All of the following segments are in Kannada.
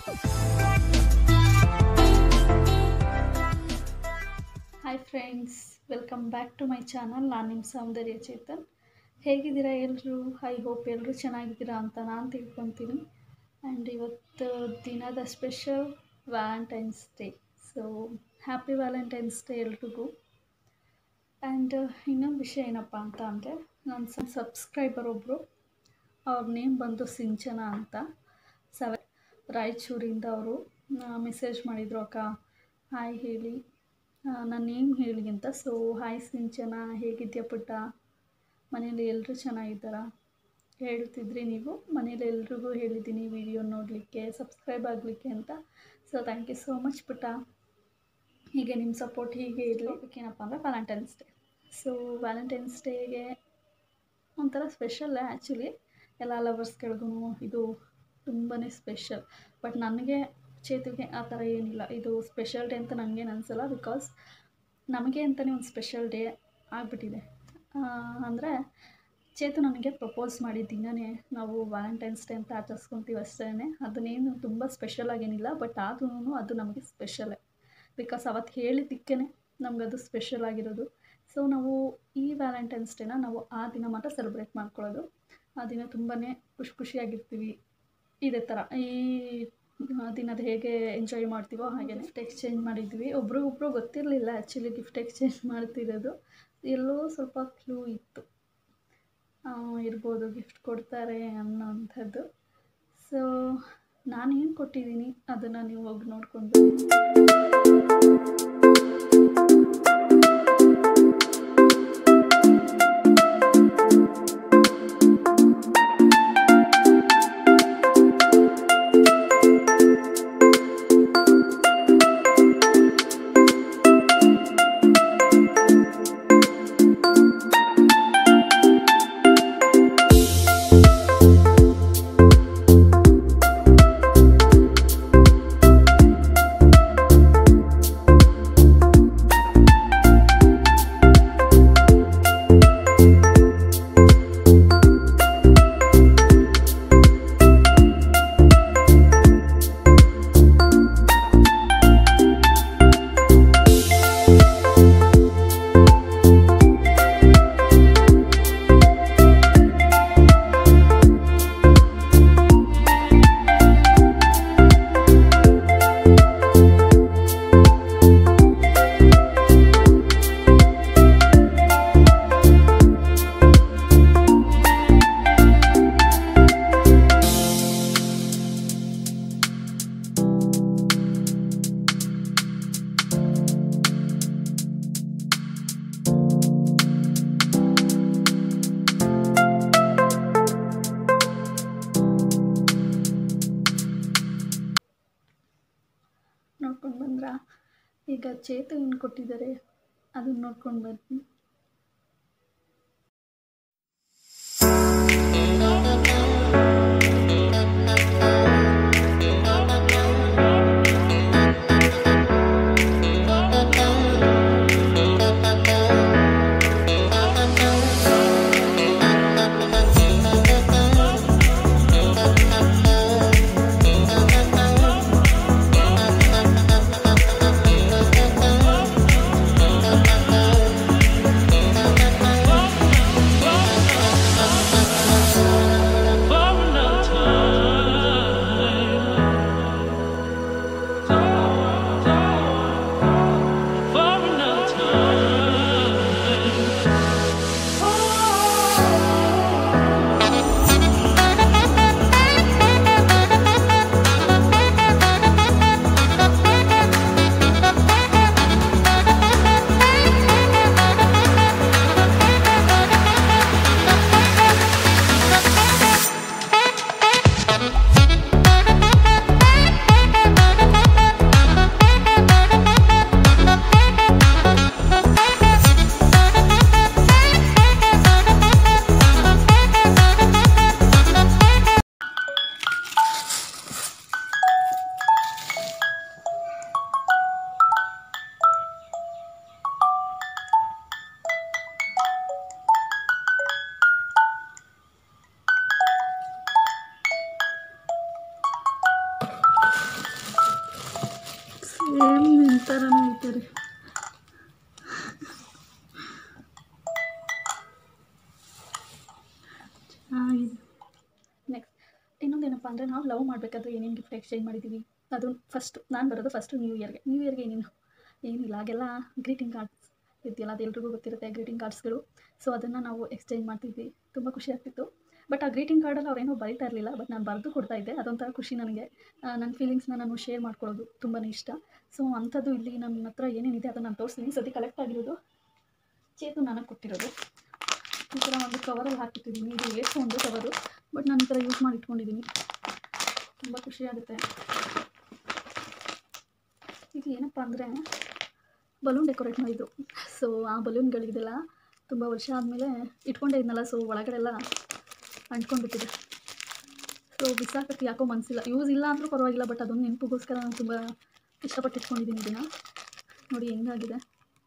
Hi friends welcome back to my channel ನಾನು ನಿಮ್ಮ ಸೌಂದರ್ಯ ಚೇತನ್ ಹೇಗಿದ್ದೀರಾ ಎಲ್ಲರೂ ಐ ಹೋಪ್ ಎಲ್ಲರೂ ಚೆನ್ನಾಗಿದ್ದೀರಾ ಅಂತ ನಾನು ತಿಳ್ಕೊತೀನಿ ಆ್ಯಂಡ್ ಇವತ್ತು ದಿನದ special Valentine's Day so happy Valentine's Day ಎಲ್ರಿಗೂ ಆ್ಯಂಡ್ ಇನ್ನೊಂದು ವಿಷಯ ಏನಪ್ಪ ಅಂತ ಅಂದರೆ ನನ್ನ ಸಬ್ಸ್ಕ್ರೈಬರ್ ಒಬ್ಬರು ಅವ್ರ ನೇಮ್ ಬಂದು ಸಿಂಚನ ಅಂತ ಸೆವೆ ರಾಯಚೂರಿಂದ ಅವರು ಮೆಸೇಜ್ ಮಾಡಿದರು ಅಕ್ಕ ಹಾಯ್ ಹೇಳಿ ನನ್ನ ನೇಮ್ ಹೇಳಿ ಅಂತ ಸೊ ಹಾಯ್ ಸಿಂಚನ ಹೇಗಿದ್ಯಾ ಪುಟ್ಟ ಮನೇಲಿ ಎಲ್ಲರೂ ಚೆನ್ನಾಗಿದ್ದಾರಾ ಹೇಳ್ತಿದ್ರಿ ನೀವು ಮನೇಲಿ ಎಲ್ರಿಗೂ ಹೇಳಿದ್ದೀನಿ ವಿಡಿಯೋ ನೋಡಲಿಕ್ಕೆ ಸಬ್ಸ್ಕ್ರೈಬ್ ಆಗಲಿಕ್ಕೆ ಅಂತ so thank you so much ಪುಟ್ಟ ಹೀಗೆ ನಿಮ್ಮ ಸಪೋರ್ಟ್ ಹೀಗೆ ಇರಲಿ ಏನಪ್ಪ ಅಂದರೆ ವ್ಯಾಲೆಂಟೈನ್ಸ್ ಡೇ ಸೊ ವ್ಯಾಲೆಂಟೈನ್ಸ್ ಡೇಗೆ ಒಂಥರ ಸ್ಪೆಷಲ್ ಆ್ಯಕ್ಚುಲಿ ಎಲ್ಲ ಲವರ್ಸ್ಗಳಿಗೂ ಇದು ತುಂಬಾ ಸ್ಪೆಷಲ್ ಬಟ್ ನನಗೆ ಚೇತುಗೆ ಆ ಥರ ಏನಿಲ್ಲ ಇದು ಸ್ಪೆಷಲ್ ಡೇ ಅಂತ ನನಗೇನು ಅನಿಸಲ್ಲ ಬಿಕಾಸ್ ನಮಗೆ ಅಂತಲೇ ಒಂದು ಸ್ಪೆಷಲ್ ಡೇ ಆಗಿಬಿಟ್ಟಿದೆ ಅಂದರೆ ಚೇತು ನನಗೆ ಪ್ರಪೋಸ್ ಮಾಡಿದ ದಿನವೇ ನಾವು ವ್ಯಾಲೆಂಟೈನ್ಸ್ ಡೇ ಅಂತ ಆಚರಿಸ್ಕೊತೀವಿ ಅಷ್ಟೇ ಅದನ್ನೇನು ತುಂಬ ಸ್ಪೆಷಲ್ ಆಗೇನಿಲ್ಲ ಬಟ್ ಆದ್ರೂ ಅದು ನಮಗೆ ಸ್ಪೆಷಲೇ ಬಿಕಾಸ್ ಅವತ್ತು ಹೇಳಿದ್ದಕ್ಕೇ ನಮಗದು ಸ್ಪೆಷಲ್ ಆಗಿರೋದು ಸೊ ನಾವು ಈ ವ್ಯಾಲೆಂಟೈನ್ಸ್ ಡೇನ ನಾವು ಆ ದಿನ ಮಾತ್ರ ಸೆಲೆಬ್ರೇಟ್ ಮಾಡ್ಕೊಳ್ಳೋದು ಆ ದಿನ ತುಂಬಾ ಖುಷಿ ಖುಷಿಯಾಗಿರ್ತೀವಿ ಇದೇ ಥರ ಈ ದಿನದ ಹೇಗೆ ಎಂಜಾಯ್ ಮಾಡ್ತೀವೋ ಹಾಗೆ ಗಿಫ್ಟ್ ಎಕ್ಸ್ಚೇಂಜ್ ಮಾಡಿದ್ವಿ ಒಬ್ರು ಒಬ್ರು ಗೊತ್ತಿರಲಿಲ್ಲ ಆ್ಯಕ್ಚುಲಿ ಗಿಫ್ಟ್ ಎಕ್ಸ್ಚೇಂಜ್ ಮಾಡ್ತಿರೋದು ಎಲ್ಲೋ ಸ್ವಲ್ಪ ಕ್ಲೂ ಇತ್ತು ಇರ್ಬೋದು ಗಿಫ್ಟ್ ಕೊಡ್ತಾರೆ ಅನ್ನೋವಂಥದ್ದು ಸೊ ನಾನೇನು ಕೊಟ್ಟಿದ್ದೀನಿ ಅದನ್ನು ನೀವು ಹೋಗಿ ನೋಡಿಕೊಂಡು ನೋಡ್ಕೊಂಡು ಬಂದ್ರಾ ಈಗ ಚೇತು ಏನು ಕೊಟ್ಟಿದ್ದಾರೆ ಅದನ್ನು ನೋಡ್ಕೊಂಡು ಬನ್ನಿ ಥರನೇ ಐತೆ ರೀ ಚೆನ್ನಾಗಿದೆ ನೆಕ್ಸ್ಟ್ ಇನ್ನೊಂದೇನಪ್ಪ ಅಂದರೆ ನಾವು ಲವ್ ಮಾಡಬೇಕಾದ್ರೆ ಏನೇನು ಗಿಫ್ಟ್ ಎಕ್ಸ್ಚೇಂಜ್ ಮಾಡಿದ್ದೀವಿ ಅದು ಫಸ್ಟ್ ನಾನು ಬರೋದು ಫಸ್ಟು ನ್ಯೂ ಇಯರ್ಗೆ ನ್ಯೂ ಇಯರ್ಗೆ ಏನೇನು ಏನಿಲ್ಲ ಹಾಗೆಲ್ಲ ಗ್ರೀಟಿಂಗ್ ಕಾರ್ಡ್ಸ್ ಇದೆಯಲ್ಲ ಅದು ಎಲ್ರಿಗೂ ಗೊತ್ತಿರುತ್ತೆ ಗ್ರೀಟಿಂಗ್ ಕಾರ್ಡ್ಸ್ಗಳು ಸೊ ಅದನ್ನು ನಾವು ಎಕ್ಸ್ಚೇಂಜ್ ಮಾಡ್ತಿದ್ವಿ ತುಂಬ ಖುಷಿ ಆಗ್ತಿತ್ತು ಬಟ್ ಆ ಗ್ರೀಟಿಂಗ್ ಕಾರ್ಡಲ್ಲಿ ಅವ್ರೇನೋ ಬರೀತಾ ಇರಲಿಲ್ಲ ಬಟ್ ನಾನು ಬರೆದು ಕೊಡ್ತಾ ಇದ್ದೆ ಅದೊಂಥರ ಖುಷಿ ನನಗೆ ಆ, ನನ್ನ ಫೀಲಿಂಗ್ಸ್ನ ನಾನು ಶೇರ್ ಮಾಡ್ಕೊಳ್ಳೋದು ತುಂಬಾ ಇಷ್ಟ ಸೊ ಅಂಥದ್ದು ಇಲ್ಲಿ ನನ್ನ ಹತ್ರ ಏನೇನಿದೆ ಅದನ್ನು ನಾನು ತೋರಿಸ್ತೀನಿ ಸತಿ ಕಲೆಕ್ಟ್ ಆಗಿರೋದು ಚೇತು ನನಗೆ ಕೊಟ್ಟಿರೋದು ಈ ಥರ ಒಂದು ಕವರಲ್ಲಿ ಹಾಕಿಟ್ಟಿದ್ದೀನಿ ಇದು ವೇಸ್ಟ್ ಒಂದು ಕವರು ಬಟ್ ನಾನು ಈ ಥರ ಯೂಸ್ ಮಾಡಿ ಇಟ್ಕೊಂಡಿದ್ದೀನಿ ತುಂಬ ಖುಷಿ ಆಗುತ್ತೆ ಇದು ಏನಪ್ಪ ಅಂದರೆ ಬಲೂನ್ ಡೆಕೋರೇಟ್ ಮಾಡಿದ್ದು ಸೊ ಆ ಬಲೂನ್ಗಳಿದೆಲ್ಲ ತುಂಬ ವರ್ಷ ಆದಮೇಲೆ ಇಟ್ಕೊಂಡೇ ಇದ್ನಲ್ಲ ಸೊ ಒಳಗಡೆಲ್ಲ ಅಂಟ್ಕೊಂಡ್ಬಿಟ್ಟಿದೆ ಸೊ ಬಿಸಾಕಕ್ಕೆ ಯಾಕೋ ಮನಸ್ಸಿಲ್ಲ ಯೂಸ್ ಇಲ್ಲ ಅಂದರೂ ಪರವಾಗಿಲ್ಲ ಬಟ್ ಅದೊಂದು ನೆನಪಿಗೋಸ್ಕರ ನಾನು ತುಂಬ ಇಷ್ಟಪಟ್ಟು ಇಟ್ಕೊಂಡಿದ್ದೀನಿ ಇದನ್ನು ನೋಡಿ ಹೆಂಗಾಗಿದೆ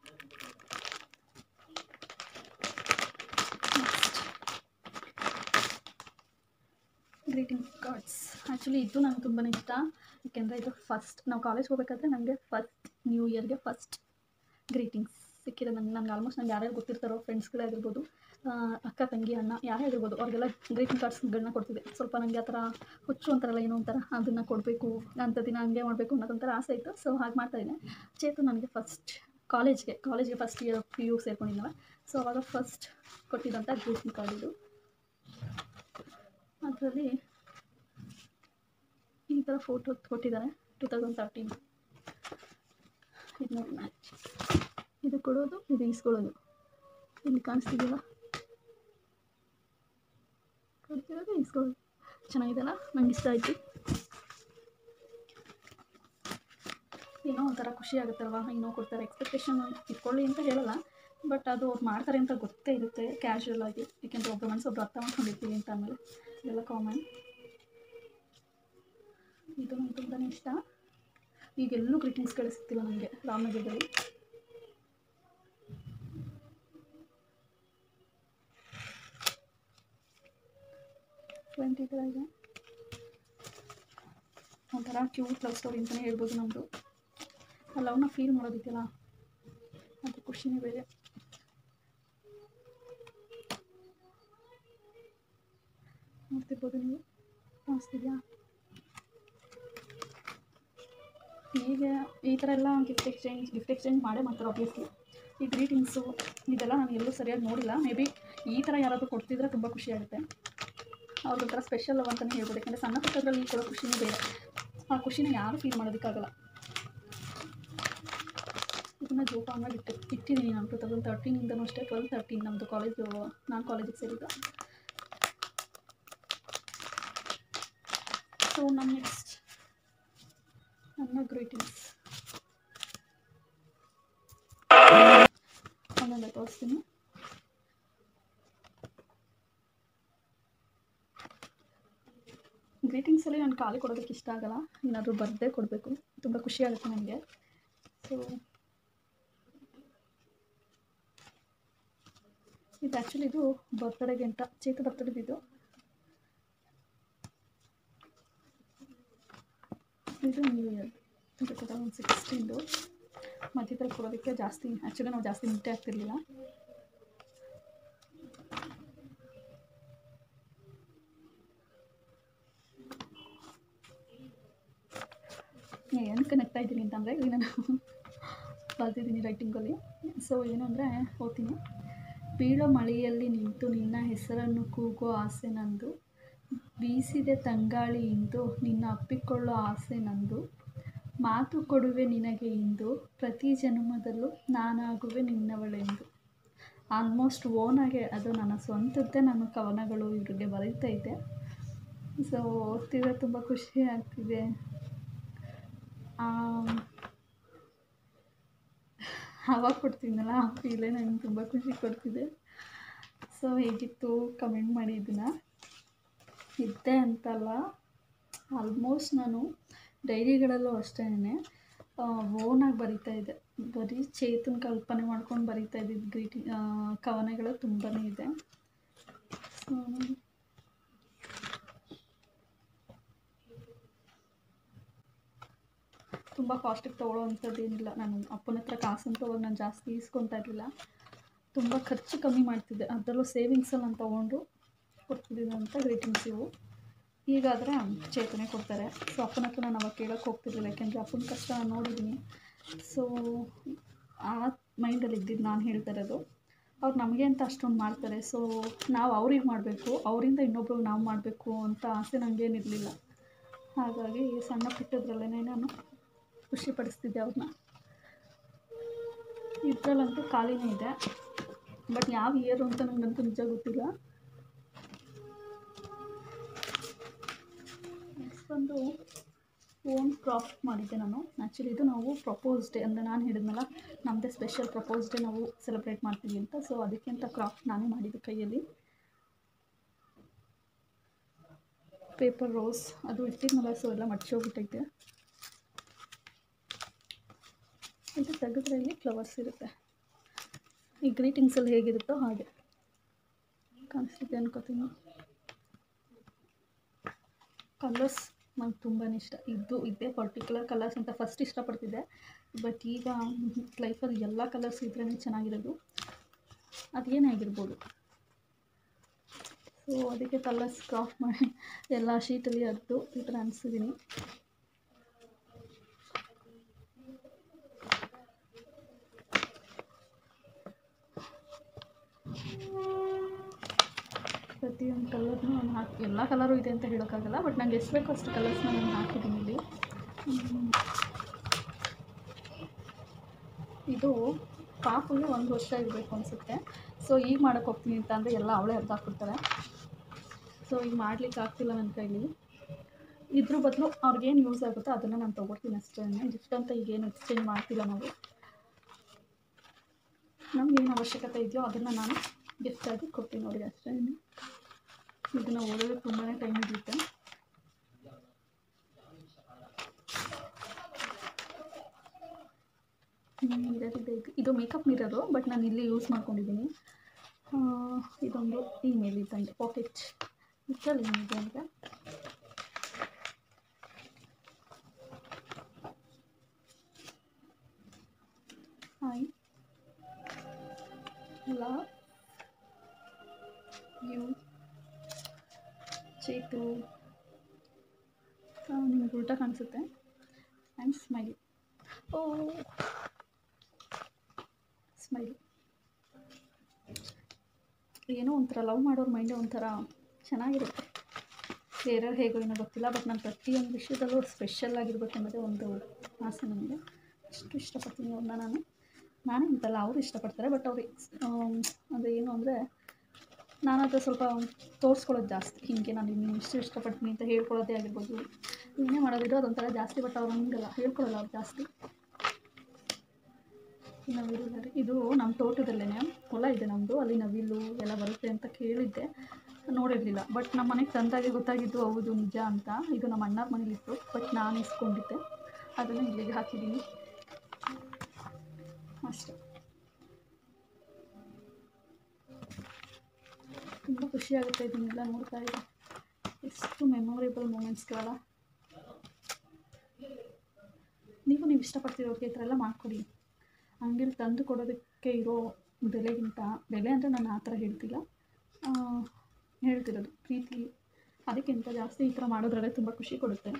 ಗ್ರೀಟಿಂಗ್ ಕಾರ್ಡ್ಸ್ ಆ್ಯಕ್ಚುಲಿ ಇದು ನಂಗೆ ತುಂಬಾ ಇಷ್ಟ ಯಾಕೆಂದರೆ ಇದು ಫಸ್ಟ್ ನಾವು ಕಾಲೇಜ್ಗೆ ಹೋಗ್ಬೇಕಾದ್ರೆ ನನಗೆ ಫಸ್ಟ್ ನ್ಯೂ ಇಯರ್ಗೆ ಫಸ್ಟ್ ಗ್ರೀಟಿಂಗ್ಸ್ ಸಿಕ್ಕಿದೆ ನನಗೆ ನನಗೆ ಆಲ್ಮೋಸ್ಟ್ ನಂಗೆ ಯಾರ್ಯಾರು ಗೊತ್ತಿರ್ತಾರೋ ಫ್ರೆಂಡ್ಸ್ಗಳೇ ಆಗಿರ್ಬೋದು ಆ, ಅಕ್ಕ ತಂಗಿ ಅಣ್ಣ ಯಾರೇ ಆಗಿರ್ಬೋದು ಅವ್ರಿಗೆಲ್ಲ ಗ್ರೀಟಿಂಗ್ ಕಾರ್ಡ್ಸ್ಗಳನ್ನ ಕೊಡ್ತಿದ್ದೆ ಸ್ವಲ್ಪ ನನಗೆ ಆ ಥರ ಹುಚ್ಚು ಅಂತಾರಲ್ಲ ಏನೋ ಒಂಥರ ಅದನ್ನು ಕೊಡಬೇಕು ಅಂಥ ದಿನ ಹಂಗೆ ಮಾಡಬೇಕು ಅನ್ನೋದೊಂಥರ ಆಸೆ ಇತ್ತು ಸೊ ಹಾಗೆ ಮಾಡ್ತಾಯಿದ್ದೆ ಚೇತು ನನಗೆ ಫಸ್ಟ್ ಕಾಲೇಜ್ಗೆ ಕಾಲೇಜ್ಗೆ ಫಸ್ಟ್ ಇಯರ್ ಪಿ ಯು ಸೇರ್ಕೊಂಡಿದ್ದಲ್ಲ ಸೊ ಅವಾಗ ಫಸ್ಟ್ ಕೊಟ್ಟಿದ್ದಂಥ ಗ್ರೀಟಿಂಗ್ ಕಾರ್ಡ್ ಇದು ಅದರಲ್ಲಿ ಈ ಥರ ಫೋಟೋ ಕೊಟ್ಟಿದ್ದಾರೆ ಟೂ ತೌಸಂಡ್ ತರ್ಟೀನ್ ಇದು ನೋಡಿ ಮ್ಯಾಚ್ ಇದು ಕೊಡೋದು ಇದು ಇಸ್ಕೊಳ್ಳೋದು ಇಲ್ಲಿ ಕಾಣಿಸ್ತಿದೆಯಲ್ಲ ಕೊಡ್ತಿರೋದು ಇಸ್ಕೊಳ್ಳೋದು ಚೆನ್ನಾಗಿದೆಲ್ಲ ನಂಗೆ ಇಷ್ಟ ಆಯಿತು ಏನೋ ಒಂಥರ ಖುಷಿ ಆಗುತ್ತಲ್ವ ಏನೋ ಕೊಡ್ತಾರೆ ಎಕ್ಸ್ಪೆಕ್ಟೇಷನ್ ಇಟ್ಕೊಳ್ಳಿ ಅಂತ ಹೇಳಲ್ಲ ಬಟ್ ಅದು ಅವ್ರು ಮಾಡ್ತಾರೆ ಅಂತ ಗೊತ್ತೇ ಇರುತ್ತೆ ಕ್ಯಾಶುವಲ್ ಆಗಿ ಏಕೆಂದರೆ ಒಬ್ಬರು ಮನಸ್ಸು ಒಬ್ರು ಅರ್ಥ ಮಾಡ್ಕೊಂಡಿರ್ತೀವಿ ಅಂತ ಆಮೇಲೆ ಇದೆಲ್ಲ ಕಾಮನ್ ಇದು ನಂಗೆ ತುಂಬಾ ಇಷ್ಟ ಈಗೆಲ್ಲೂ ಗ್ರೀಟಿಂಗ್ಸ್ಗಳು ಸಿಗ್ತಿಲ್ಲ ನನಗೆ ರಾಮನಗರದಲ್ಲಿ ಟ್ವೆಂಟಿ ಥರ ಇದೆ ಒಂಥರ ಕ್ಯೂಟ್ ಲವ್ ಸ್ಟೋರಿ ಅಂತಲೇ ಹೇಳ್ಬೋದು ನಮ್ಮದು ಆ ಲವ್ನ ಫೀಲ್ ಮಾಡೋದಿದೆಯಲ್ಲ ಅದು ಖುಷಿನೇ ಬೇರೆ ನೋಡ್ತಿರ್ಬೋದು ನೀವು ಕಾಣಿಸ್ತಿದ್ಯಾ ಹೀಗೆ ಈ ಥರ ಎಲ್ಲ ಗಿಫ್ಟ್ ಎಕ್ಸ್ಚೇಂಜ್ ಗಿಫ್ಟ್ ಎಕ್ಸ್ಚೇಂಜ್ ಮಾಡೇ ಮಾಡ್ತಾರೆ ಆಬ್ವಿಯಸ್ಲಿ ಈ ಗ್ರೀಟಿಂಗ್ಸು ಇದೆಲ್ಲ ನಾನು ಎಲ್ಲೂ ಸರಿಯಾಗಿ ನೋಡಿಲ್ಲ ಮೇ ಬಿ ಈ ಥರ ಯಾರಾದರೂ ಕೊಡ್ತಿದ್ರೆ ತುಂಬ ಖುಷಿ ಆಗುತ್ತೆ ಅವ್ರಿಗೊಂಥರ ಸ್ಪೆಷಲ್ ಲವ್ ಅಂತಲೇ ಹೇಳ್ಬೋದು ಯಾಕಂದರೆ ಸಣ್ಣ ಪುಟ್ಟದ್ರಲ್ಲಿ ಕೊಡೋ ಖುಷಿನೇ ಬೇರೆ ಆ ಖುಷಿನ ಯಾರು ಫೀಲ್ ಮಾಡೋದಕ್ಕಾಗಲ್ಲ ಇದನ್ನು ಜೋಪಾನವಾಗಿ ಇಟ್ಟು ಇಟ್ಟಿದ್ದೀನಿ ನಾನು ಟೂ ತೌಸಂಡ್ ತರ್ಟೀನಿಂದನೂ ಅಷ್ಟೇ ಟ್ವೆಲ್ ತರ್ಟೀನ್ ನಮ್ಮದು ಕಾಲೇಜು ನಾನು ಕಾಲೇಜಿಗೆ ಸೇರಿದ್ದು ಸೊ ನಮ್ಮ ನೆಕ್ಸ್ಟ್ ನನ್ನ ಗ್ರೀಟಿಂಗ್ಸ್ ಒಂದೊಂದೇ ತೋರಿಸ್ತೀನಿ ಗ್ರೀಟಿಂಗ್ಸಲ್ಲಿ ನಾನು ಖಾಲಿ ಕೊಡೋದಕ್ಕೆ ಇಷ್ಟ ಆಗಲ್ಲ ಏನಾದರೂ ಬರ್ಡೇ ಕೊಡಬೇಕು ತುಂಬ ಖುಷಿ ಆಗುತ್ತೆ ನನಗೆ ಸೊ ಇದು ಆ್ಯಕ್ಚುಲಿ ಇದು ಬರ್ತ್ಡೇಗೆ ಅಂತ ಚೇತು ಬರ್ತ್ಡೇದಿದ್ದು ಇದು ನ್ಯೂ ಇಯರ್ ಟೂ ತೌಸಂಡ್ ಸಿಕ್ಸ್ಟೀನ್ದು ಮಧ್ಯದಲ್ಲಿ ಕೊಡೋದಕ್ಕೆ ಜಾಸ್ತಿ ಆ್ಯಕ್ಚುಲಿ ನಾವು ಜಾಸ್ತಿ ಮುಟ್ಟೆ ಆಗ್ತಿರ್ಲಿಲ್ಲ ಏನಕ್ಕೆ ನಗ್ತಾ ಇದ್ದೀನಿ ಅಂತಂದರೆ ಇಲ್ಲಿ ನಾನು ಬರ್ತಿದ್ದೀನಿ ರೈಟಿಂಗಲ್ಲಿ ಸೊ ಏನು ಅಂದರೆ ಓದ್ತೀನಿ ಬೀಳೋ ಮಳೆಯಲ್ಲಿ ನಿಂತು ನಿನ್ನ ಹೆಸರನ್ನು ಕೂಗೋ ಆಸೆ ನಂದು ಬೀಸಿದೆ ತಂಗಾಳಿ ಇಂದು ನಿನ್ನ ಅಪ್ಪಿಕೊಳ್ಳೋ ಆಸೆ ನಂದು ಮಾತು ಕೊಡುವೆ ನಿನಗೆ ಇಂದು ಪ್ರತಿ ಜನ್ಮದಲ್ಲೂ ನಾನಾಗುವೆ ನಿನ್ನವಳೆಂದು ಆಲ್ಮೋಸ್ಟ್ ಓನಾಗೆ ಅದು ನನ್ನ ಸ್ವಂತದ್ದೇ ನನ್ನ ಕವನಗಳು ಇವ್ರಿಗೆ ಬರೀತಾ ಇದ್ದೆ ಸೊ ಓದ್ತಿದ್ರೆ ತುಂಬ ಖುಷಿ ಆಗ್ತಿದೆ ಅವಾಗ ಕೊಡ್ತಿದ್ನಲ್ಲ ಆ ಫೀಲೇ ನನಗೆ ತುಂಬ ಖುಷಿ ಕೊಡ್ತಿದೆ ಸೊ ಹೇಗಿತ್ತು ಕಮೆಂಟ್ ಮಾಡಿ ಇದನ್ನು ಇದ್ದೆ ಅಂತಲ್ಲ ಆಲ್ಮೋಸ್ಟ್ ನಾನು ಡೈರಿಗಳಲ್ಲೂ ಅಷ್ಟೇ ಓನಾಗಿ ಬರಿತಾ ಇದ್ದೆ ಬರೀ ಚೇತನ ಕಲ್ಪನೆ ಮಾಡ್ಕೊಂಡು ಬರಿತಾ ಇದ್ದಿದ್ದು ಗ್ರೀಟಿ ಕವನಗಳು ತುಂಬಾ ಇದೆ ಸೊ ತುಂಬ ಕಾಸ್ಟಿಗೆ ತೊಗೊಳ್ಳೋ ಅಂಥದ್ದು ಏನಿಲ್ಲ ನಾನು ಅಪ್ಪನ ಹತ್ರ ಕಾಸಂತೂ ಅವಾಗ ನಾನು ಜಾಸ್ತಿ ಇಸ್ಕೊತಾ ಇರಲಿಲ್ಲ ತುಂಬ ಖರ್ಚು ಕಮ್ಮಿ ಮಾಡ್ತಿದ್ದೆ ಅದರಲ್ಲೂ ಸೇವಿಂಗ್ಸಲ್ಲಿ ನಾನು ತೊಗೊಂಡು ಕೊಡ್ತಿದ್ದೀನಿ ಅಂತ ಗ್ರೀಟಿಂಗ್ಸ್ ಇವು ಈಗಾದರೆ ಚೇತನೆ ಕೊಡ್ತಾರೆ ಸೊ ಅಪ್ಪನ ಹತ್ರ ನಾನು ಅವಾಗ ಕೇಳೋಕ್ಕೆ ಹೋಗ್ತಿರ್ಲಿಲ್ಲ ಯಾಕೆಂದರೆ ಅಪ್ಪನ ಕಷ್ಟ ನಾನು ನೋಡಿದ್ದೀನಿ ಸೊ ಆ ಮೈಂಡಲ್ಲಿ ಇದ್ದಿದ್ದು ನಾನು ಹೇಳ್ತಾ ಇರೋದು ಅವ್ರು ನಮಗೆ ಅಂತ ಅಷ್ಟೊಂದು ಮಾಡ್ತಾರೆ ಸೊ ನಾವು ಅವ್ರಿಗೆ ಮಾಡಬೇಕು ಅವರಿಂದ ಇನ್ನೊಬ್ರಿಗೆ ನಾವು ಮಾಡಬೇಕು ಅಂತ ಆಸೆ ನನಗೇನಿರಲಿಲ್ಲ ಹಾಗಾಗಿ ಸಣ್ಣ ಪುಟ್ಟದ್ರಲ್ಲೇ ನಾನು ಖುಷಿಪಡಿಸ್ತಿದ್ದೆ ಅವ್ರನ್ನ ಇದರಲ್ಲಂತೂ ಖಾಲಿನೇ ಇದೆ ಬಟ್ ಯಾವ ಇಯರು ಅಂತ ನನಗಂತೂ ನಿಜ ಗೊತ್ತಿಲ್ಲ ನೆಕ್ಸ್ಟ್ ಬಂದು ಓನ್ ಕ್ರಾಫ್ಟ್ ಮಾಡಿದ್ದೆ ನಾನು ಆ್ಯಕ್ಚುಲಿ ಇದು ನಾವು ಪ್ರಪೋಸ್ ಡೇ ಅಂದರೆ ನಾನು ಹೇಳಿದ್ನಲ್ಲ ನಮ್ಮದೇ ಸ್ಪೆಷಲ್ ಪ್ರಪೋಸ್ ಡೇ ನಾವು ಸೆಲೆಬ್ರೇಟ್ ಮಾಡ್ತೀವಿ ಅಂತ ಸೊ ಅದಕ್ಕೆ ಅಂತ ಕ್ರಾಫ್ಟ್ ನಾನೇ ಮಾಡಿದ್ದು ಕೈಯಲ್ಲಿ ಪೇಪರ್ ರೋಸ್ ಅದು ಇಟ್ಟಿದ್ನಲ್ಲ ಸೊ ಎಲ್ಲ ಮಡ್ಚೋಗ್ಬಿಟ್ಟೈತೆ ಇದು ತೆಗೆದ್ರೆ ಇಲ್ಲಿ ಫ್ಲವರ್ಸ್ ಇರುತ್ತೆ ಈ ಗ್ರೀಟಿಂಗ್ಸಲ್ಲಿ ಹೇಗಿರುತ್ತೋ ಹಾಗೆ ಕಾಣಿಸ್ತಿದೆ ಅನ್ಕೋತೀನಿ ಕಲರ್ಸ್ ನಂಗೆ ತುಂಬಾ ಇಷ್ಟ ಇದು ಇದೇ ಪರ್ಟಿಕ್ಯುಲರ್ ಕಲರ್ಸ್ ಅಂತ ಫಸ್ಟ್ ಇಷ್ಟಪಡ್ತಿದ್ದೆ ಬಟ್ ಈಗ ಲೈಫಲ್ಲಿ ಎಲ್ಲ ಕಲರ್ಸ್ ಇದ್ರೇ ಚೆನ್ನಾಗಿರೋದು ಅದೇನೇ ಆಗಿರ್ಬೋದು ಸೊ ಅದಕ್ಕೆ ಕಲರ್ಸ್ ಕ್ರಾಫ್ಟ್ ಮಾಡಿ ಎಲ್ಲ ಶೀಟಲ್ಲಿ ಅದ್ದು ಈ ಥರ ಅನಿಸಿದ್ದೀನಿ ಪ್ರತಿಯೊಂದು ಕಲರ್ನು ನಾನು ಹಾಕಿ ಎಲ್ಲ ಕಲರು ಇದೆ ಅಂತ ಹೇಳೋಕ್ಕಾಗಲ್ಲ ಬಟ್ ನಂಗೆ ಎಷ್ಟು ಬೇಕೋ ಅಷ್ಟು ಕಲರ್ಸ್ನ ನಾನು ಹಾಕಿದ್ದೀನಿ ಇಲ್ಲಿ ಹ್ಮ್. ಇದು ಪಾಪುಗೆ ಒಂದು ವರ್ಷ ಇರಬೇಕು ಅನಿಸುತ್ತೆ ಸೊ ಈಗ ಮಾಡೋಕ್ಕೆ ಹೋಗ್ತೀನಿ ಅಂತ ಅಂದರೆ ಎಲ್ಲ ಅವಳೇ ಅರ್ಧ ಹಾಕ್ಬಿಡ್ತಾರೆ ಸೊ ಈಗ ಮಾಡ್ಲಿಕ್ಕೆ ಆಗ್ತಿಲ್ಲ ನನ್ನ ಕೈಲಿ ಇದ್ರ ಬದಲು ಅವ್ರಿಗೇನು ಯೂಸ್ ಆಗುತ್ತೋ ಅದನ್ನು ನಾನು ತೊಗೊಳ್ತೀನಿ ಅಷ್ಟೇ ಗಿಫ್ಟ್ ಅಂತ ಈಗೇನು ಎಕ್ಸ್ಚೇಂಜ್ ಮಾಡ್ತಿಲ್ಲ ನಾವು ನಮ್ಗೇನು ಅವಶ್ಯಕತೆ ಇದೆಯೋ ಅದನ್ನು ನಾನು ಗಿಫ್ಟಾಗಿ ಕೊಡ್ತೀನಿ ಅವ್ರಿಗೆ ಅಷ್ಟೇ ಇದನ್ನು ಓದೋದಕ್ಕೆ ತುಂಬಾ ಟೈಮ್ ಹಿಡಿಯುತ್ತೆ ಮಿರರ್ ಇದೆ ಇದು ಇದು ಮೇಕಪ್ ಮಿರರು ಬಟ್ ನಾನು ಇಲ್ಲಿ ಯೂಸ್ ಮಾಡ್ಕೊಂಡಿದ್ದೀನಿ ಆ, ಇದೊಂದು ಇಮೇಲ್ ಇದ್ದಂಗೆ ಪಾಕೆಟ್ ಇದರಲ್ಲಿ ಏನಿದೆ ಅಂದರೆ ಹಾಯ್ ಲವ್ ಯು ಚೇತು ನಿಮ್ಗೆ ಉಲ್ಟಾ ಕಾಣಿಸುತ್ತೆ ಆ್ಯಂಡ್ ಸ್ಮೈಲಿ ಓ ಸ್ಮೈಲಿ ಏನೋ ಒಂಥರ ಲವ್ ಮಾಡೋರ ಮೈಂಡೇ ಒಂಥರ ಚೆನ್ನಾಗಿರುತ್ತೆ ಬೇರೆಯವ್ರು ಹೇಗೋ ಏನೋ ಗೊತ್ತಿಲ್ಲ ಬಟ್ ನಾನು ಪ್ರತಿಯೊಂದು ವಿಷಯದಲ್ಲೂ ಸ್ಪೆಷಲ್ ಆಗಿರ್ಬೇಕು ಅನ್ನೋದೇ ಒಂದು ಆಸೆ ನನಗೆ ಅಷ್ಟು ಇಷ್ಟಪಡ್ತೀನಿ ಅವ್ರನ್ನ ನಾನು ನಾನೇ ಅಂತಲ್ಲ ಅವರು ಇಷ್ಟಪಡ್ತಾರೆ ಬಟ್ ಅವ್ರಿಗೆ ಅಂದರೆ ಏನು ಅಂದರೆ ನಾನಾದರೆ ಸ್ವಲ್ಪ ತೋರಿಸ್ಕೊಳ್ಳೋದು ಜಾಸ್ತಿ ಹೀಗೆ ನಾನು ಇನ್ನು ಇಷ್ಟು ಇಷ್ಟಪಡ್ತೀನಿ ಅಂತ ಹೇಳ್ಕೊಳ್ಳೋದೇ ಆಗಿರ್ಬೋದು ಏನೇ ಮಾಡೋದಿದ್ರು ಅದೊಂಥರ ಜಾಸ್ತಿ ಬಟ್ ಅವ್ರು ಹಂಗಲ್ಲ ಹೇಳ್ಕೊಳ್ಳಲ್ಲ ಅವ್ರು ಜಾಸ್ತಿ ನವಿಲು ಇದು ನಮ್ಮ ತೋಟದಲ್ಲೇ ಹೊಲ ಇದೆ ನಮ್ಮದು ಅಲ್ಲಿ ನವಿಲು ಎಲ್ಲ ಬರುತ್ತೆ ಅಂತ ಕೇಳಿದ್ದೆ ನೋಡಿರಲಿಲ್ಲ ಬಟ್ ನಮ್ಮ ಮನೆಗೆ ತಂದಾಗೆ ಗೊತ್ತಾಗಿದ್ದು ಹೌದು ನಿಜ ಅಂತ ಇದು ನಮ್ಮ ಅಣ್ಣರ ಮನೇಲಿತ್ತು ಬಟ್ ನಾನು ಇಸ್ಕೊಂಡಿದ್ದೆ ಅದನ್ನು ಇಲ್ಲಿಗೆ ಹಾಕಿದ್ದೀನಿ ಅಷ್ಟೆ ತುಂಬ ಖುಷಿಯಾಗುತ್ತೆ ಇದನ್ನೆಲ್ಲ ನೋಡ್ತಾ ಇದ್ದೆ ಎಷ್ಟು ಮೆಮೊರೇಬಲ್ ಮೂಮೆಂಟ್ಸ್ಗಳಲ್ಲ ನೀವು ನೀವು ಇಷ್ಟಪಡ್ತಿರೋರಿಗೆ ಈ ಥರ ಎಲ್ಲ ಮಾಡಿಕೊಡಿ ಅಂಗಡಿಲಿ ತಂದು ಕೊಡೋದಕ್ಕೆ ಇರೋ ಬೆಲೆಗಿಂತ ಬೆಲೆ ಅಂದರೆ ನಾನು ಆ ಥರ ಹೇಳ್ತಿಲ್ಲ ಆ, ಹೇಳ್ತಿರೋದು ಪ್ರೀತಿ ಅದಕ್ಕಿಂತ ಜಾಸ್ತಿ ಈ ಥರ ಮಾಡೋದ್ರಲ್ಲೇ ತುಂಬ ಖುಷಿ ಕೊಡುತ್ತೆ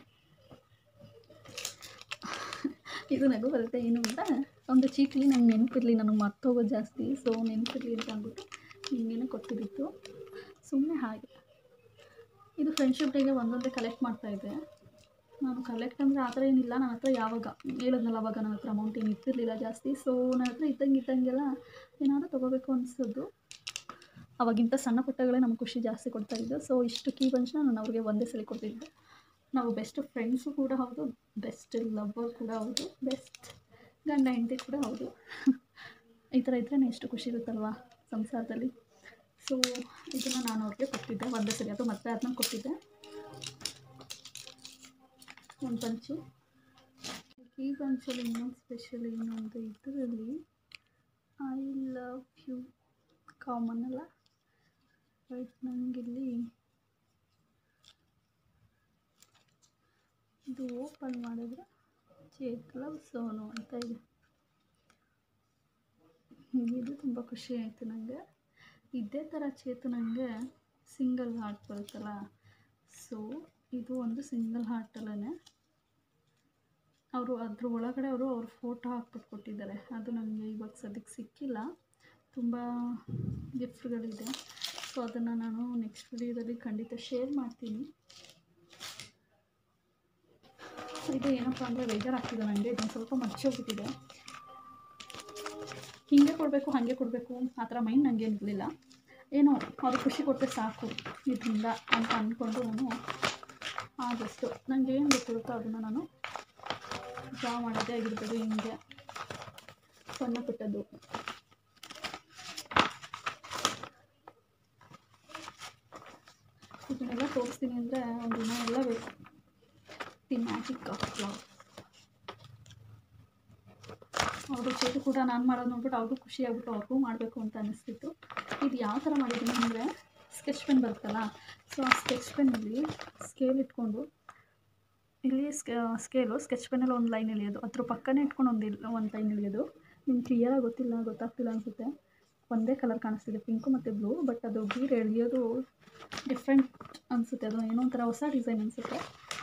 ಇದು ನಗು ಬರುತ್ತೆ ಏನು ಅಂತ ಒಂದು ಚೀಟ್ಲಿ ನಂಗೆ ನೆನಪಿರಲಿ ನನಗೆ ಮರ್ತೋಗೋದು ಜಾಸ್ತಿ ಸೊ ನೆನಪಿರಲಿ ಅಂತ ಅಂದ್ಬಿಟ್ಟು ಹಿಂಗೇನೆ ಕೊಟ್ಟಿದ್ದಿತ್ತು ಸುಮ್ಮನೆ ಹಾಗೆ ಇದು ಫ್ರೆಂಡ್ಶಿಪ್ ಡೇಗೆ ಒಂದೊಂದೇ ಕಲೆಕ್ಟ್ ಮಾಡ್ತಾಯಿದ್ದೆ ನಾನು ಕಲೆಕ್ಟ್ ಅಂದರೆ ಆ ಥರ ಏನಿಲ್ಲ ನನ್ನ ಹತ್ರ ಯಾವಾಗ ಹೇಳಿದ್ನಲ್ಲ ಅವಾಗ ನನ್ನ ಹತ್ರ ಅಮೌಂಟ್ ಏನು ಇರ್ತಿರ್ಲಿಲ್ಲ ಜಾಸ್ತಿ ಸೊ ನನ್ನ ಹತ್ರ ಇದ್ದಂಗೆ ಇದ್ದಂಗೆಲ್ಲ ಏನಾದರೂ ತೊಗೋಬೇಕು ಅನಿಸೋದು ಅವಾಗಿಂತ ಸಣ್ಣ ಪುಟ್ಟಗಳೇ ನಮ್ಗೆ ಖುಷಿ ಜಾಸ್ತಿ ಕೊಡ್ತಾಯಿದ್ದು ಸೊ ಇಷ್ಟು ಕೀ ಬಂಚ್ನ ನಾನು ಅವ್ರಿಗೆ ಒಂದೇ ಸಲ ಕೊಡ್ತಿದ್ದೆ ನಾವು ಬೆಸ್ಟ್ ಫ್ರೆಂಡ್ಸು ಕೂಡ ಹೌದು ಬೆಸ್ಟ್ ಲವ್ವರ್ ಕೂಡ ಹೌದು ಬೆಸ್ಟ್ ಗಂಡ ಹೆಂಡತಿ ಕೂಡ ಹೌದು ಈ ಥರ ಇದ್ರೇ ಎಷ್ಟು ಖುಷಿ ಇರುತ್ತಲ್ವಾ ಸಂಸಾರದಲ್ಲಿ ಸೊ ಇದನ್ನು ನಾನು ಅವ್ರಿಗೆ ಕೊಟ್ಟಿದ್ದೆ ಒಂದೇ ಸರಿ ಅದು ಮತ್ತೆ ಅದನ್ನ ಕೊಟ್ಟಿದ್ದೆ ಒಂದು ಪಂಚು ಈ ಪಂಚಲ್ಲಿ ಇನ್ನೊಂದು ಸ್ಪೆಷಲ್ ಇನ್ನೊಂದು ಇದರಲ್ಲಿ ಐ ಲವ್ ಯು ಕಾಮನ್ ಅಲ್ಲ ಬಟ್ ನನಗಿಲ್ಲಿ ಇದು ಓಪನ್ ಮಾಡಿದ್ರೆ ಚೇತಲ ಸೋನು ಅಂತ ಇದೆ ಇದು ತುಂಬ ಖುಷಿ ಆಯಿತು ನನಗೆ ಇದೇ ಥರ ಚೇತು ನನಗೆ ಸಿಂಗಲ್ ಹಾರ್ಟ್ ಬರುತ್ತಲ್ಲ ಸೊ ಇದು ಒಂದು ಸಿಂಗಲ್ ಹಾರ್ಟಲ್ಲೇ ಅವರು ಅದ್ರ ಒಳಗಡೆ ಅವರು ಅವ್ರ ಫೋಟೋ ಹಾಕ್ಬಿಟ್ಟು ಕೊಟ್ಟಿದ್ದಾರೆ ಅದು ನನಗೆ ಇವಾಗ ಸದ್ಯಕ್ಕೆ ಸಿಕ್ಕಿಲ್ಲ ತುಂಬ ಗಿಫ್ಟ್ಗಳಿದೆ ಸೊ ಅದನ್ನು ನಾನು ನೆಕ್ಸ್ಟ್ ವಿಡಿಯೋದಲ್ಲಿ ಖಂಡಿತ ಶೇರ್ ಮಾಡ್ತೀನಿ ಇದು ಏನಪ್ಪ ಅಂದರೆ ಬೇಜಾರಾಗ್ತಿದೆ ನನಗೆ ಇದೊಂದು ಸ್ವಲ್ಪ ಮಚ್ಚೋಗ್ಬಿಟ್ಟಿದೆ ಹೀಗೆ ಕೊಡಬೇಕು ಹಾಗೆ ಕೊಡಬೇಕು ಆ ಥರ ಮೈಂಡ್ ನನಗೆ ಇರಲಿಲ್ಲ ಏನೋ ಅವ್ರಿಗೆ ಖುಷಿ ಕೊಟ್ಟರೆ ಸಾಕು ಇದರಿಂದ ಅಂತ ಅಂದ್ಕೊಂಡು ನಾನು ಆದಷ್ಟು ನನಗೆ ಏನು ಗೊತ್ತಿರುತ್ತೋ ಅದನ್ನು ನಾನು ಡ್ರಾ ಮಾಡೋದೇ ಆಗಿರ್ಬೋದು ಹಿಂಗೆ ಸಣ್ಣ ಪುಟ್ಟದ್ದು ಇದನ್ನೆಲ್ಲ ತೋರಿಸ್ತೀನಿ ಅಂದರೆ ಒಂದು ದಿನ ಎಲ್ಲ ಬೇಕು ದಿ ಮ್ಯಾಜಿಕ್ ಆಫ್ ಲವ್ ಅವರು ಚೇತು ಕೂಡ ನಾನು ಮಾಡೋದು ನೋಡ್ಬಿಟ್ಟು ಅವ್ರಿಗೂ ಖುಷಿ ಆಗ್ಬಿಟ್ಟು ಅವ್ರಿಗೂ ಮಾಡಬೇಕು ಅಂತ ಅನ್ನಿಸ್ತಿತ್ತು ಇದು ಯಾವ ಥರ ಮಾಡಿದ್ದೀನಿ ಅಂದರೆ ಸ್ಕೆಚ್ ಪೆನ್ ಬರುತ್ತಲ್ಲ ಸೊ ಆ ಸ್ಕೆಚ್ ಪೆನ್ನಲ್ಲಿ ಸ್ಕೇಲ್ ಇಟ್ಕೊಂಡು ಇಲ್ಲಿ ಸ್ಕೆ ಸ್ಕೇಲು ಸ್ಕೆಚ್ ಪೆನ್ನಲ್ಲಿ ಒಂದು ಲೈನ್ ಎಳೆಯೋದು ಅದ್ರ ಪಕ್ಕನೇ ಇಟ್ಕೊಂಡು ಒಂದು ಇಲ್ಲ ಒಂದು ಲೈನ್ ಎಳೆಯೋದು ನಿಮ್ಗೆ ಕ್ಲಿಯರಾಗಿ ಗೊತ್ತಿಲ್ಲ ಗೊತ್ತಾಗ್ತಿಲ್ಲ ಅನಿಸುತ್ತೆ ಒಂದೇ ಕಲರ್ ಕಾಣಿಸ್ತಿದೆ ಪಿಂಕು ಮತ್ತು ಬ್ಲೂ ಬಟ್ ಅದು ಗೀರ್ ಎಳೆಯೋದು ಡಿಫ್ರೆಂಟ್ ಅನಿಸುತ್ತೆ ಅದು ಏನೋ ಒಂಥರ ಹೊಸ ಡಿಸೈನ್ ಅನಿಸುತ್ತೆ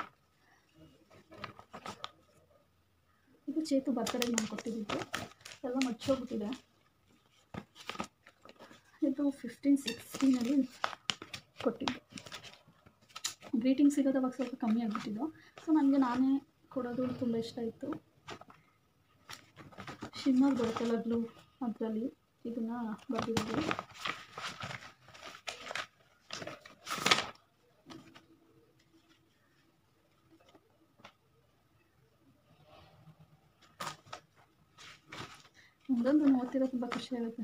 ಇದು ಚೇತು ಬರ್ತಡೇಗೆ ನಾನು ಕೊಟ್ಟಿದ್ದು ಎಲ್ಲ ಮಚ್ಚೋಗ್ಬಿಟ್ಟಿದೆ ಇದು ಫಿಫ್ಟೀನ್ ಸಿಕ್ಸ್ಟೀನಲ್ಲಿ ಕೊಟ್ಟಿದ್ದು ಗ್ರೀಟಿಂಗ್ ಸಿಗೋದು ಅವಾಗ ಸ್ವಲ್ಪ ಕಮ್ಮಿ ಆಗಿಬಿಟ್ಟಿದ್ದು ಸೊ ನನಗೆ ನಾನೇ ಕೊಡೋದು ತುಂಬ ಇಷ್ಟ ಇತ್ತು ಶಿಮ್ಮರ್ ಬರುತ್ತಲ್ಲ ಗ್ಲೂ ಅದರಲ್ಲಿ ಇದನ್ನು ಬರೆದಿರೋದು ಒಂದೊಂದು ಓದ್ತಿರೋ ತುಂಬ ಖುಷಿ ಆಗುತ್ತೆ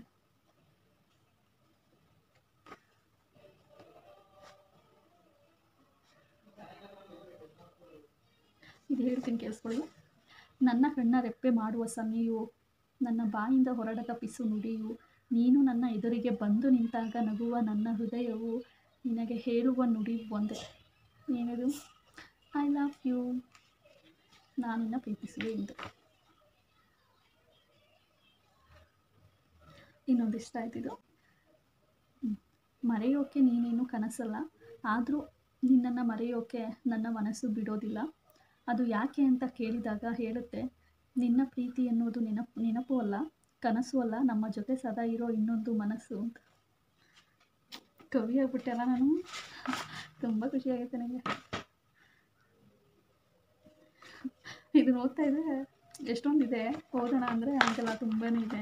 ಇದು ಹೇಳ್ತೀನಿ ಕೇಳಿಸ್ಕೊಳ್ಳಿ ನನ್ನ ಕಣ್ಣ ರೆಪ್ಪೆ ಮಾಡುವ ಸನ್ನೆಯು ನನ್ನ ಬಾಯಿಂದ ಹೊರಡದ ಪಿಸು ನುಡಿಯು ನೀನು ನನ್ನ ಎದುರಿಗೆ ಬಂದು ನಿಂತಾಗ ನಗುವ ನನ್ನ ಹೃದಯವು ನಿನಗೆ ಹೇಳುವ ನುಡಿ ಒಂದೇ ಏನದು ಐ ಲವ್ ಯು ನಾನಿನ್ನ ಪ್ರೀತಿಸುವೆ ಎಂದು ಇನ್ನೊಂದು ಇಷ್ಟ ಆಯ್ತಿದು ಹ್ಮ್. ಮರೆಯೋಕೆ ನೀನೇನು ಕನಸಲ್ಲ ಆದರೂ ನಿನ್ನನ್ನು ಮರೆಯೋಕೆ ನನ್ನ ಮನಸ್ಸು ಬಿಡೋದಿಲ್ಲ ಅದು ಯಾಕೆ ಅಂತ ಕೇಳಿದಾಗ ಹೇಳುತ್ತೆ ನಿನ್ನ ಪ್ರೀತಿ ಎನ್ನುವುದು ನೆನಪು ನೆನಪು ಅಲ್ಲ ಕನಸು ಅಲ್ಲ ನಮ್ಮ ಜೊತೆ ಸದಾ ಇರೋ ಇನ್ನೊಂದು ಮನಸ್ಸು ಅಂತ ಕವಿ ಆಗ್ಬಿಟ್ಟೆಲ್ಲ ನಾನು ತುಂಬ ಖುಷಿ ಆಗುತ್ತೆ ನನಗೆ ಇದನ್ನ ಓದ್ತಾ ಇದ್ರೆ ಎಷ್ಟೊಂದಿದೆ ಓದೋಣ ಅಂದರೆ ಆಗಲ್ಲ ತುಂಬಾ ಇದೆ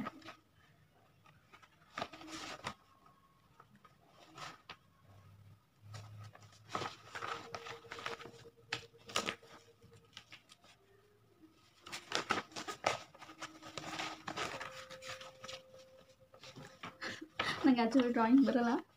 ನನಗೆ ಆ್ಯಕ್ಚುಲಿ ಡ್ರಾಯಿಂಗ್ ಬರಲ್ಲ